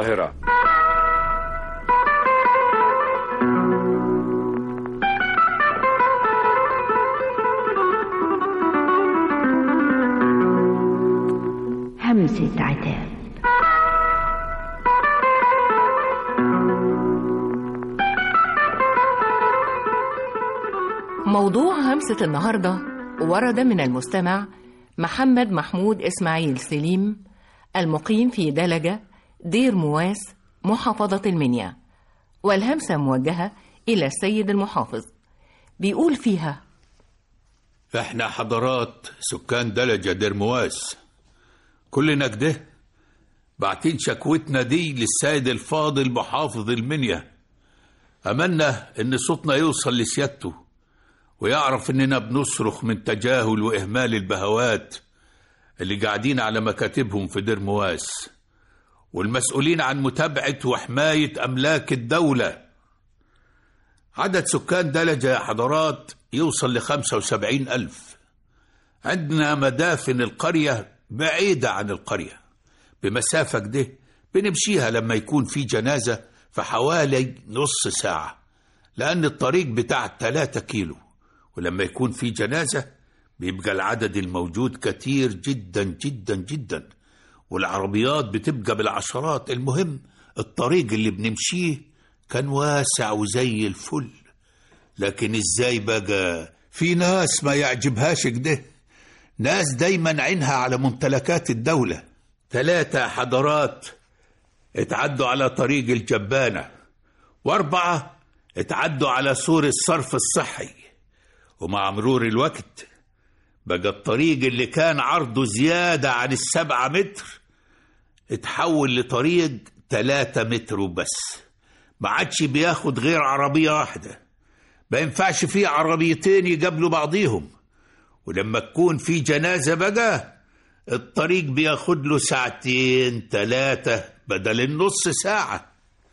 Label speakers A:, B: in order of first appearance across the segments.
A: القاهرة
B: همسة عتاب
C: موضوع همسة النهاردة ورد من المستمع محمد محمود إسماعيل سليم المقيم في دلجة دير مواس محافظة المنيا والهمسة موجهة إلى السيد المحافظ بيقول فيها
D: احنا حضرات سكان دلجة درمواس كلنا كده بعتين شكوتنا دي للسيد الفاضل محافظ المنيا أملنا إن صوتنا يوصل لسيادته ويعرف إننا بنصرخ من تجاهل وإهمال البهوات اللي قاعدين على مكاتبهم في دير مواس والمسؤولين عن متابعة وحماية أملاك الدولة عدد سكان دلجة يا حضرات يوصل لخمسة وسبعين ألف عندنا مدافن القرية بعيدة عن القرية بمسافة كده بنمشيها لما يكون في جنازة في حوالي نص ساعة لأن الطريق بتاع 3 كيلو ولما يكون في جنازة بيبقى العدد الموجود كتير جدا جدا جدا والعربيات بتبقى بالعشرات المهم الطريق اللي بنمشيه كان واسع وزي الفل لكن ازاي بقى في ناس ما يعجبهاش كده ناس دايما عينها على ممتلكات الدولة ثلاثة حضارات اتعدوا على طريق الجبانة واربعة اتعدوا على سور الصرف الصحي ومع مرور الوقت بقى الطريق اللي كان عرضه زيادة عن السبعة متر اتحول لطريق تلاتة متر وبس ما عادش بياخد غير عربية واحدة ما ينفعش فيه عربيتين يقابلوا بعضيهم ولما تكون في جنازة بقى الطريق بياخد له ساعتين تلاتة بدل النص ساعة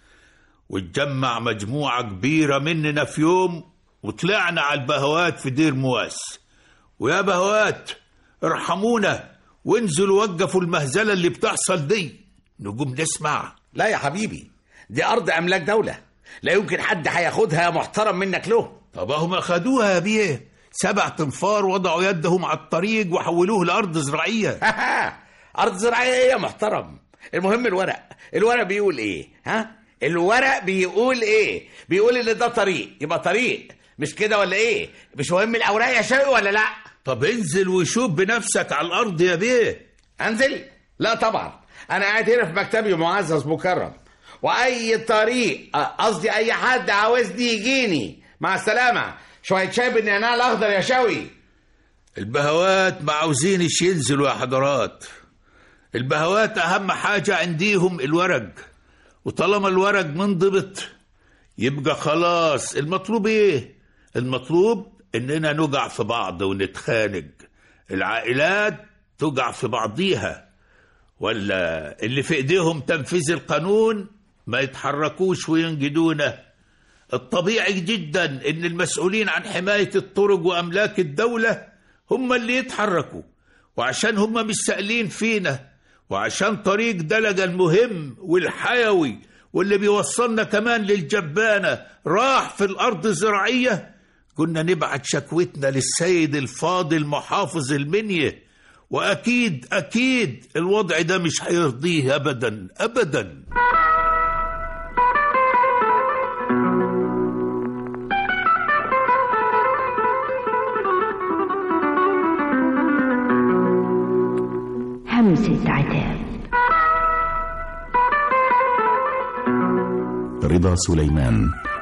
D: واتجمع مجموعة كبيرة مننا في يوم وطلعنا على البهوات في دير مواس ويا بهوات ارحمونا وانزلوا وقفوا المهزلة اللي بتحصل دي نقوم نسمع
E: لا يا حبيبي دي أرض أملاك دولة لا يمكن حد هياخدها يا محترم منك له
D: طب هم أخدوها يا بيه سبع تنفار وضعوا يدهم على الطريق وحولوه لأرض زراعية
E: أرض زراعية إيه يا محترم المهم الورق الورق بيقول إيه ها الورق بيقول إيه بيقول إن ده طريق يبقى طريق مش كده ولا إيه مش مهم الأوراق يا شوقي ولا لأ
D: طب انزل وشوف بنفسك على الأرض يا بيه
E: أنزل لا طبعا أنا قاعد هنا في مكتبي معزز مكرم واي طريق قصدي اي حد عاوزني يجيني مع السلامه شويه شاي بالنعناع الاخضر يا شوي
D: البهوات ما عاوزينش ينزلوا يا حضرات البهوات اهم حاجه عنديهم الورق وطالما الورق منضبط يبقى خلاص المطلوب ايه المطلوب اننا نقع في بعض ونتخانق العائلات تقع في بعضيها ولا اللي في ايديهم تنفيذ القانون ما يتحركوش وينجدونه الطبيعي جدا ان المسؤولين عن حماية الطرق واملاك الدولة هم اللي يتحركوا وعشان هم مش سائلين فينا وعشان طريق دلجة المهم والحيوي واللي بيوصلنا كمان للجبانة راح في الارض الزراعية كنا نبعت شكوتنا للسيد الفاضل محافظ المنيه واكيد اكيد الوضع ده مش هيرضيه ابدا ابدا
B: همسة عتاب
F: رضا سليمان